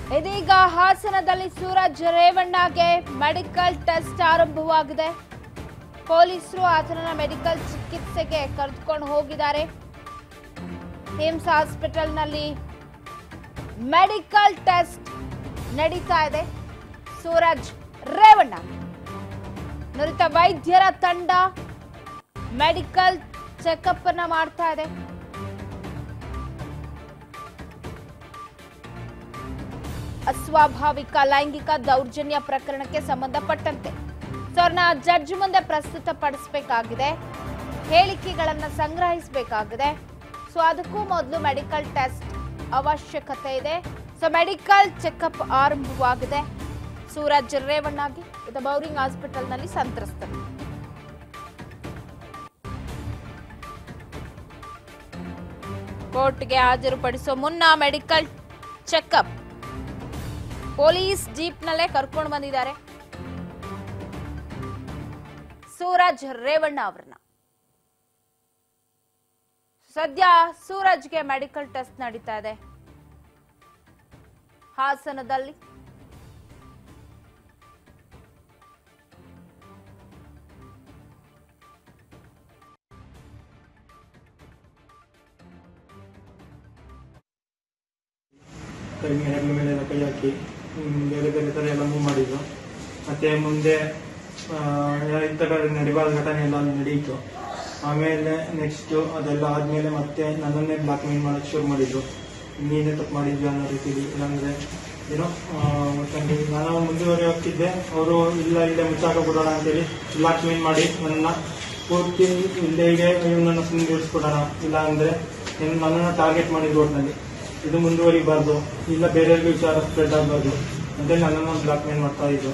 ಇದೀಗ ಹಾಸನದಲ್ಲಿ Suraj ರೇವಣ್ಣಗೆ medical test ಆರಂಭವಾಗಿದೆ ಪೊಲೀಸರು ಆತನನ್ನ ಮೆಡಿಕಲ್ ಚಿಕಿತ್ಸೆಗೆ ಕರೆದುಕೊಂಡು ಹೋಗಿದ್ದಾರೆ ಹಿಮ್ಸ್ ಹಾಸ್ಪಿಟಲ್ನಲ್ಲಿ ಮೆಡಿಕಲ್ ಟೆಸ್ಟ್ ನಡೀತಾ ಇದೆ ಸೂರಜ್ ರೇವಣ್ಣ ನುರಿತ ವೈದ್ಯರ ತಂಡ ಮೆಡಿಕಲ್ ಚೆಕಪ್ ಅನ್ನ ಮಾಡ್ತಾ ಇದೆ ಅಸ್ವಾಭಾವಿಕ ಲೈಂಗಿಕ ದೌರ್ಜನ್ಯ ಪ್ರಕರಣಕ್ಕೆ ಸಂಬಂಧಪಟ್ಟಂತೆ ಸೊ ಅವ್ರನ್ನ ಜಡ್ಜ್ ಮುಂದೆ ಪ್ರಸ್ತುತಪಡಿಸಬೇಕಾಗಿದೆ ಹೇಳಿಕೆಗಳನ್ನ ಸಂಗ್ರಹಿಸಬೇಕಾಗಿದೆ ಸೊ ಅದಕ್ಕೂ ಮೊದಲು ಮೆಡಿಕಲ್ ಟೆಸ್ಟ್ ಅವಶ್ಯಕತೆ ಇದೆ ಸೊ ಮೆಡಿಕಲ್ ಚೆಕಪ್ ಆರಂಭವಾಗಿದೆ ಸೂರಜ್ ರೇವಣ್ಣಗೆ ಇದು ಬೌರಿಂಗ್ ಹಾಸ್ಪಿಟಲ್ನಲ್ಲಿ ಸಂತ್ರಸ್ತರು ಕೋರ್ಟ್ಗೆ ಹಾಜರುಪಡಿಸೋ ಮುನ್ನ ಮೆಡಿಕಲ್ ಚೆಕಪ್ ಪೊಲೀಸ್ ಜೀಪ್ನಲ್ಲೇ ಕರ್ಕೊಂಡು ಬಂದಿದ್ದಾರೆ ಸೂರಜ್ ರೇವಣ್ಣ ಅವರನ್ನ ಸದ್ಯ ಸೂರಜ್ಗೆ ಮೆಡಿಕಲ್ ಟೆಸ್ಟ್ ನಡೀತಾ ಇದೆ ಹಾಸನದಲ್ಲಿ ಕೈ ಹೆಗಲ ಮೇಲೆ ಎಲ್ಲ ಕೈ ಹಾಕಿ ಹ್ಮ್, ಬೇರೆ ಬೇರೆ ಥರ ಎಲ್ಲ ಮೂವ್ ಮಾಡಿದ್ರು ಮತ್ತೆ ಮುಂದೆ ಆ, ಇಂಥ ಕಡೆ ನಡಿಬಾರ್ದ ಘಟನೆ ಎಲ್ಲ ಅಲ್ಲಿ ನಡೆಯಿತು ಆಮೇಲೆ ನೆಕ್ಸ್ಟ್ ಅದೆಲ್ಲ ಆದ್ಮೇಲೆ ಮತ್ತೆ ನನ್ನನ್ನೇ ಬ್ಲಾಕ್ ಮೇಲ್ ಮಾಡೋಕ್ಕೆ ಶುರು ಮಾಡಿದ್ರು ನೀನೇ ತಪ್ಪು ಮಾಡಿದ್ವಿ ಅನ್ನೋ ರೀತಿಲಿ ಇಲ್ಲಾಂದ್ರೆ ಏನೋ ಆ, ಒಟ್ಟಲ್ಲಿ ನಾನು ಮುಂದುವರಿ ಹೋಗ್ತಿದ್ದೆ ಅವರು ಇಲ್ಲ ಇಲ್ಲೇ ಮುಚ್ಚಾಕ ಬಿಡೋಣ ಅಂತೇಳಿ ಬ್ಲಾಕ್ ಮೇಲ್ ಮಾಡಿ ನನ್ನ ಪೂರ್ತಿ ಇಲ್ಲೇ ಇದೆ ಇವನನ್ನು ಸುಮ್ಮನೆ ಇರಿಸ್ಬಿಡೋಣ ಇಲ್ಲ ಅಂದ್ರೆ ಇನ್ನು ನನ್ನನ್ನು ಟಾರ್ಗೆಟ್ ಮಾಡಿದ್ರು ಒಟ್ಟಿನಲ್ಲಿ ಇದು ಮುಂದುವರಿಬಾರ್ದು ಇಲ್ಲ ಬೇರೆಯವ್ರಿಗೆ ವಿಚಾರ ಸ್ಪ್ರೆಡ್ ಆಗಬಾರ್ದು ಅಂತ ನನ್ನನ್ನು ಬ್ಲಾಕ್ ಮೇಲ್ ಮಾಡ್ತಾ ಇದ್ರು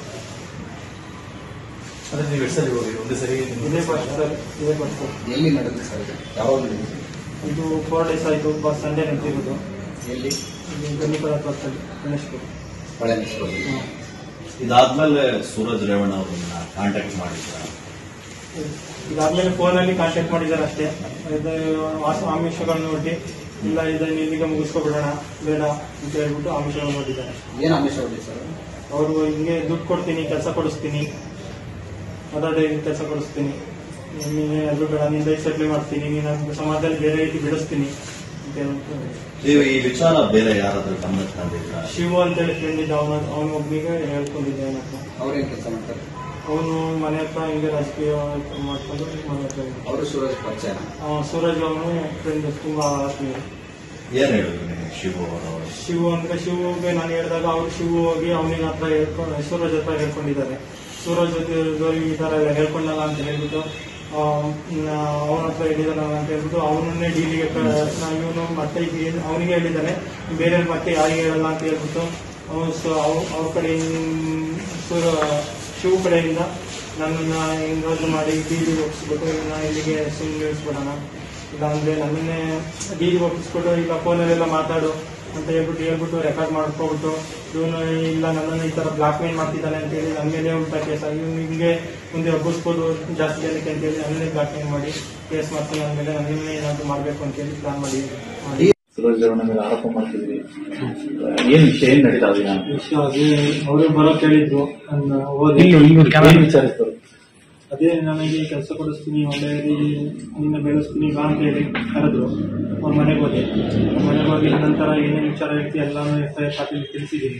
ಅಂದ್ರೆ ನೀವು ಎಷ್ಟು ಸರಿ ಹೋಗಿ ಒಂದು ಸರಿ ಇದೇ ಫಸ್ಟ್ ಸರ್ ಇದೇ ಫಸ್ಟ್ ಸರ್ ಎಲ್ಲಿ ನಡೆದಿದೆ ಸರ್ ಇದು ಯಾವಾಗ ನಡೆದಿದೆ ಇದು ಫೋರ್ ಡೇಸ್ ಆಯಿತು ಬಸ್ ಸಂಡೇ ನಡೆದಿರೋದು ಎಲ್ಲಿ ಇದು ಗನ್ನಿಪುರ ಬಸ್ಸಲ್ಲಿ ಗಣೇಶ್ಪುರ ಹೊಳೆನಶ್ವರದಲ್ಲಿ ಹ್ಮ್. ಇದಾದ್ಮೇಲೆ ಸೂರಜ್ ರೇವಣ್ಣ ಅವರನ್ನ ಕಾಂಟ್ಯಾಕ್ಟ್ ಮಾಡಿದ್ರ ಇದಾದ್ಮೇಲೆ ಫೋನಲ್ಲಿ ಕಾಂಟ್ಯಾಕ್ಟ್ ಮಾಡಿದ್ದಾರೆ ಅಷ್ಟೇ ಇದು ವಾಸ ಆಮಿಷಗಳನ್ನು ಒಡ್ಡಿ ಇಲ್ಲ ಇದನ್ನು ಇಲ್ಲಿಗೆ ಮುಗಿಸ್ಕೊಬಿಡೋಣ ಬೇಡ ಅಂತ ಹೇಳ್ಬಿಟ್ಟು ಆಮಿಷಗಳನ್ನು ಒಡ್ಡಿದ್ದಾರೆ ಏನು ಆಮಿಷ ಹೊಡಿ ಸರ್ ಅವರು ಹಿಂಗೆ ದುಡ್ಡು ಕೊಡ್ತೀನಿ ಕೆಲಸ ಕೊಡಿಸ್ತೀನಿ ಅದಾದ್ರೆ ಕೆಲಸ ಕೊಡಿಸ್ತೀನಿ ನೀನು ಎಲ್ಲರೂ ಬೇಡ ನಿಂದ ಸೆಟ್ಲ್ ಮಾಡ್ತೀನಿ ನೀನು ಸಮಾಜದಲ್ಲಿ ಬೇರೆ ರೀತಿ ಬಿಡಿಸ್ತೀನಿ ಅಂತ ಹೇಳ್ಬಿಟ್ಟು ನೀವು ಈ ವಿಚಾರ ಬೇರೆ ಯಾರಾದ್ರೂ ಗಮನಕ್ಕೆ ತಂದಿದ್ರ ಶಿವು ಅಂತೇಳಿ ಫ್ರೆಂಡ್ ಇದ್ದ ಅವನ ಅವನ ಒಬ್ಬನಿಗೆ ಹೇಳ್ಕೊಂಡಿದ್ದೆ ಅವನ ಹತ್ರ ಅವ್ರೇನ್ ಕೆಲಸ ಮಾಡ್ತಾರೆ ಅವನು ಮನೆ ಹತ್ರ ಹಿಂಗೆ ರಾಜಕೀಯ ಮಾಡ್ಕೊಂಡು ಮನೆ ಹತ್ರ ಇದ್ದ. ಅವರು ಸೂರಜ್ ಪರಿಚಯ ಆ, ಸೂರಜ್ ಅವನು ಫ್ರೆಂಡ್ ತುಂಬಾ ಆತ್ಮೀಯ ಏನ್ ಹೇಳಿದ್ರು ನಿಮಗೆ ಶಿವು ಅವರು ಶಿವು ಅಂದ್ರೆ ಶಿವುಗೆ ನಾನು ಹೇಳಿದಾಗ ಅವ್ರು ಶಿವು ಹೋಗಿ ಅವನಿಗೆ ಹತ್ರ ಹೇಳ್ಕೊಂಡು ಸೂರಜ್ ಹತ್ರ ಹೇಳ್ಕೊಂಡಿದ್ದಾರೆ ಸೂರಜ್ ಜೊತೆ ಈ ತರ ಎಲ್ಲ ಹೇಳ್ಕೊಂಡಲ್ಲ ಅಂತ ಹೇಳ್ಬಿಟ್ಟು ಅವನ ಹತ್ರ ಹೇಳಿದಾನಲ್ಲ ಅಂತ ಹೇಳ್ಬಿಟ್ಟು ಅವನನ್ನೇ ಡೀಲಿಗೆ ಇವನು ಮತ್ತೆ ಈಗ ಅವನಿಗೆ ಹೇಳಿದ್ದಾನೆ ಬೇರೆ ಮತ್ತೆ ಯಾರಿಗೆ ಹೇಳಲ್ಲ ಅಂತ ಹೇಳ್ಬಿಟ್ಟು ಅವನು ಅವ್ರ ಕಡೆ ಸೂರ ಶಿವ ಕಡೆಯಿಂದ ನನ್ನನ್ನ ಹೆಂಗಾದ್ರು ಮಾಡಿ ಡೀಲಿಗೆ ಒಪ್ಪಿಸ್ಬಿಟ್ಟು ಇವನ್ನ ಇಲ್ಲಿಗೆ ಸುಮ್ಮನೆ ಇಳಿಸ್ಬಿಡೋಣ ಇಲ್ಲಾಂದ್ರೆ ನನ್ನನ್ನೇ ಡೀಲಿಗೆ ಒಪ್ಪಿಸ್ಬಿಟ್ಟು ಈಗ ಫೋನಲ್ಲೆಲ್ಲ ಮಾತಾಡು ಅಂತ ಹೇಳ್ಬಿಟ್ಟು ಹೇಳ್ಬಿಟ್ಟು ರೆಕಾರ್ಡ್ ಮಾಡ್ಕೊಬಿಟ್ಟು ಇವನು ಇಲ್ಲ ನನ್ನನ್ನು ಈ ತರ ಬ್ಲಾಕ್ ಮೇಲ್ ಮಾಡ್ತಿದ್ದಾನೆ ಅಂತ ಹೇಳಿ ನನ್ನ ಮೇಲೆ ಉಲ್ಟಾ ಕೇಸ್ ಆಗಿ ಇವನು ಹಿಂಗೆ ಮುಂದೆ ಒಪ್ಪಿಸ್ಬೋದು ಜಾಸ್ತಿ ಜನಕ್ಕೆ ಅಂತ ಹೇಳಿ ನನ್ನೇ ಬ್ಲಾಕ್ ಮೇಲ್ ಮಾಡಿ ಕೇಸ್ ಮಾಡ್ತೀನಿ ನನ್ನ ಮೇಲೆ ನನ್ನನ್ನೇ ಏನಾದ್ರು ಮಾಡಬೇಕು ಅಂತ ಹೇಳಿ ಪ್ಲಾನ್ ಮಾಡಿ ಮಾಡಿ ಸುರೇಶ್ ರೇವಣ್ಣ ಮೇಲೆ ಆರೋಪ ಮಾಡ್ತಿದ್ರಿ ಏನ್ ವಿಷಯ ಏನ್ ನಡೀತಾ ಇದೆ ವಿಷಯ ಅದೇ ಅವರು ಬರೋಕ್ ಹೇಳಿದ್ರು ನನ್ನ ಓದಿ ಏನ್ ವಿಚಾರಿಸ್ತಾರೆ ಅದೇ ನನಗೆ ಕೆಲಸ ಕೊಡಿಸ್ತೀನಿ ಒಳ್ಳೆ ನಿನ್ನ ಬೆಳೆಸ್ತೀನಿ ಬಾ ಅಂತ ಹೇಳಿ ಕರೆದ್ರು ಅವ್ರ ಮನೆಗೆ ಹೋದೆ ಅವ್ರ ಮನೆಗೆ ಹೋಗಿ ನಂತರ ಏನೇನು ವಿಚಾರ ಹೇಳ್ತಿ ಎಲ್ಲಾನು ಎಫ್ ಐ ಆರ್ ಕಾಪಿಲಿ ತಿಳಿಸಿದ್ದೀನಿ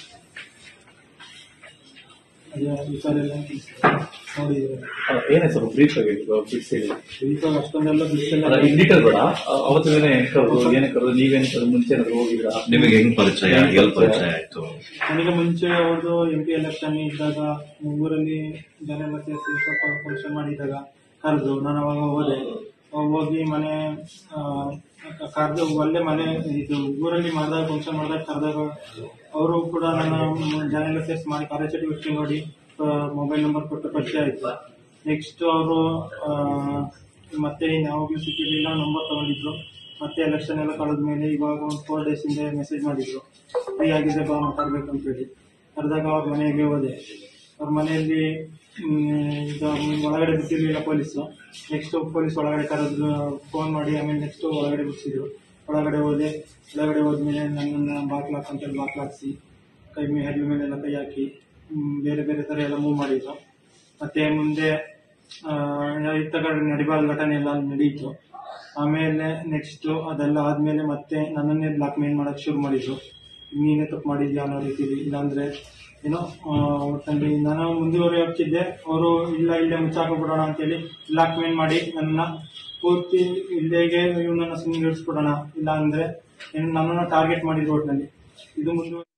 ಅದೇ ವಿಚಾರ ಎಲ್ಲ ನೋಡಿದ್ರೆ ಏನ್ ಹೆಸರು ಬ್ರೀಫ್ ಆಗಿ ಫಿಕ್ಸ್ ಹೇಳಿ ಈಗ ಅಷ್ಟೊಂದೆಲ್ಲ ಬಿಸಿಲೆಲ್ಲ ಇನ್ ಡೀಟೇಲ್ ಬೇಡ ಅ- ಅವತ್ತು ದಿನ ಏನ್ ಕರೆದು ಏನೇ ಕರೆದು ನೀವೇನ್ ಕರೆದು ಮುಂಚೆ ಏನಾದ್ರು ಹೋಗಿದ್ರಾ ನಿಮಗೆ ಹೆಂಗ್ ಪರಿಚಯ ಎಲ್ ಪರಿಚಯ ಆಯ್ತು ನನಗೆ ಮುಂಚೆ ಅವ್ರದ್ದು ಎಂ ಪಿ ಎಲೆಕ್ಷನ್ ಇದ್ದಾಗ ಊರಲ್ಲಿ ಜನ ಎಲ್ಲ ಸೇರಿಸಿ ಸ್ವಲ್ಪ ಫಂಕ್ಷನ್ ಮಾಡಿದಾಗ ಕರೆದು ನಾನು ಅವಾಗ ಹೋದೆ ಅವಾಗ ಹೋಗಿ ಮನೆ ಕರೆದು ಅಲ್ಲೇ ಮನೆ ಇದು ಊರಲ್ಲಿ ಮಾಡಿದಾಗ ಫಂಕ್ಷನ್ ಮಾಡಿದಾಗ ಕರೆದಾಗ ಅವರು ಕೂಡ ನನ್ನ ಜನ ಎಲ್ಲ ಸೇರಿಸಿ ಮಾಡಿ ಕಾರ್ಯಚಟುವಟಿಕೆ ನೋಡಿ ಮೊಬೈಲ್ ನಂಬರ್ ಕೊಟ್ಟು ಪರಿಚಯ ಆಯಿತು ನೆಕ್ಸ್ಟ್ ಅವರು ಮತ್ತೆ ಯಾವಾಗಲೂ ಸಿಕ್ಕಿರಲಿಲ್ಲ ನಂಬರ್ ತಗೊಂಡಿದ್ರು ಮತ್ತೆ ಎಲೆಕ್ಷನ್ ಎಲ್ಲ ಕಳೆದ ಮೇಲೆ ಇವಾಗ ಒಂದು ಫೋರ್ ಡೇಸ್ ಹಿಂದೆ ಮೆಸೇಜ್ ಮಾಡಿದ್ರು ಫ್ರೀ ಆಗಿದೆ ಬಾ ಮಾತಾಡ್ಬೇಕು ಅಂತ ಹೇಳಿ ಕರೆದಾಗ ಅವ್ರ ಮನೆಗೆ ಹೋದೆ ಅವ್ರ ಮನೆಯಲ್ಲಿ ಮ್, ಇದು ಒಳಗಡೆ ಬಿಟ್ಟಿರ್ಲಿಲ್ಲ ಪೊಲೀಸು ನೆಕ್ಸ್ಟ್ ಪೊಲೀಸ್ ಒಳಗಡೆ ಕರೆದ್ರು ಫೋನ್ ಮಾಡಿ ಆಮೇಲೆ ನೆಕ್ಸ್ಟ್ ಒಳಗಡೆ ಬಿಡಿಸಿದ್ರು ಒಳಗಡೆ ಹೋದೆ ಒಳಗಡೆ ಹೋದ್ಮೇಲೆ ನನ್ನನ್ನು ಬಾಕ್ಲಾಕ್ ಅಂತೇಳಿ ಬಾಕ್ಲಾಕ್ಸಿ ಕೈ ಮೇ ಹೆಗಲ ಮೇಲೆಲ್ಲ ಕೈ ಹಾಕಿ ಹ್ಮ್, ಬೇರೆ ಬೇರೆ ತರ ಎಲ್ಲ ಮೂವ್ ಮಾಡಿದ್ರು ಮತ್ತೆ ಮುಂದೆ ಆ, ಇತ್ತ ಕಡೆ ನಡಿಬಾಲ್ ಘಟನೆ ಎಲ್ಲ ಅಲ್ಲಿ ನಡೀತು ಆಮೇಲೆ ನೆಕ್ಸ್ಟ್ ಅದೆಲ್ಲ ಆದ್ಮೇಲೆ ಮತ್ತೆ ನನ್ನನ್ನೇ ಬ್ಲಾಕ್ ಮೇಲ್ ಮಾಡಕ್ ಶುರು ಮಾಡಿದ್ರು ನೀನೇ ತಪ್ಪು ಮಾಡಿದ್ಯಾ ಅನ್ನೋ ರೀತಿಲಿ ಇಲ್ಲಾಂದ್ರೆ ಏನೋ ಆ, ಒಟ್ಟಲ್ಲಿ ನಾನು ಮುಂದುವರಿ ಹೋಗ್ತಿದ್ದೆ ಅವರು ಇಲ್ಲ ಇಲ್ಲೇ ಮುಚ್ಚಾಕೊಂಡ್ಬಿಡೋಣ ಅಂತೇಳಿ ಬ್ಲಾಕ್ ಮೇಲ್ ಮಾಡಿ ನನ್ನ ಪೂರ್ತಿ ಇಲ್ಲಿಗೆ ಇವನನ್ನ ಸುಮ್ಮನೆ ಇಳಿಸ್ಬಿಡೋಣ ಇಲ್ಲ ಅಂದ್ರೆ ಏನು ನನ್ನನ್ನು ಟಾರ್ಗೆಟ್ ಮಾಡಿದ್ರು ಒಟ್ಟಿನಲ್ಲಿ ಇದು ಮುಂದುವರಿ